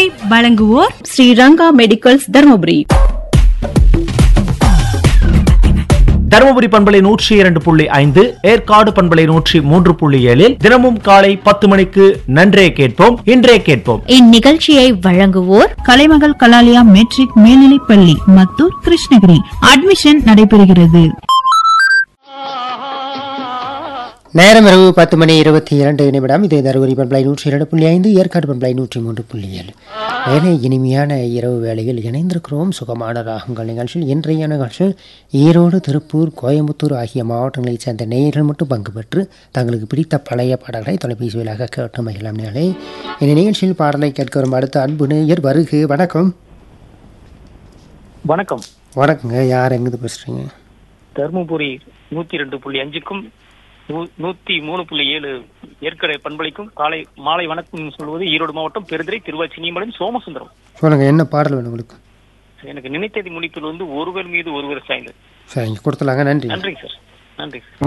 வழங்குவோர் ஸ்ரீரங்கா மெடிக்கல்ஸ் தர்மபுரி தருமபுரி பண்பலை நூற்றி இரண்டு புள்ளி ஐந்து ஏற்காடு பண்பலை நூற்றி மூன்று புள்ளி ஏழில் தினமும் காலை பத்து மணிக்கு நன்றே கேட்போம் இன்றே கேட்போம் இந்நிகழ்ச்சியை வழங்குவோர் கலைமகள் கலாலயா மெட்ரிக் மேல்நிலைப்பள்ளி மத்தூர் கிருஷ்ணகிரி அட்மிஷன் நடைபெறுகிறது நேரம் இரவு பத்து மணி இருபத்தி இரண்டு நிமிடம் இது தருமபுரி பண்பலை நூற்றி இரண்டு புள்ளி ஐந்து ஏற்காடு பண்பலை நூற்றி மூன்று புள்ளி ஏழு வேலை இனிமையான இரவு வேளையில் இணைந்திருக்கிறோம் சுகமான ராகங்கள் நிகழ்ச்சியில் இன்றைய நிகழ்ச்சியில் ஈரோடு திருப்பூர் கோயம்புத்தூர் ஆகிய மாவட்டங்களைச் சேர்ந்த நேயர்கள் மட்டும் பங்கு பெற்று தங்களுக்கு பிடித்த பழைய பாடல்களை தொலைபேசி வழியாக கேட்டு மகிழலாம் நேரே இந்த நிகழ்ச்சியில் பாடலை கேட்க வரும் அடுத்த அன்பு நேயர் வருகு வணக்கம் வணக்கம் வணக்கங்க யார் எங்கிருந்து பேசுகிறீங்க தருமபுரி நூத்தி ரெண்டு புள்ளி அஞ்சுக்கும் நூ- நூத்தி மூணு புள்ளி ஏழு ஏற்கனவே பண்பளிக்கும் காலை மாலை வணக்கம் சொல்வது ஈரோடு மாவட்டம் பெருந்துறை திருவாச்சினியம்பலம் சோமசுந்தரம் சொல்லுங்கள் என்ன பாடல் வேணும் உங்களுக்கு எனக்கு நினைத்ததை முடிப்பது வந்து ஒருவர் மீது ஒருவர் சாய்ந்தது சரிங்க கொடுத்துலாங்க நன்றி நன்றிங்க சார் நன்றி சார்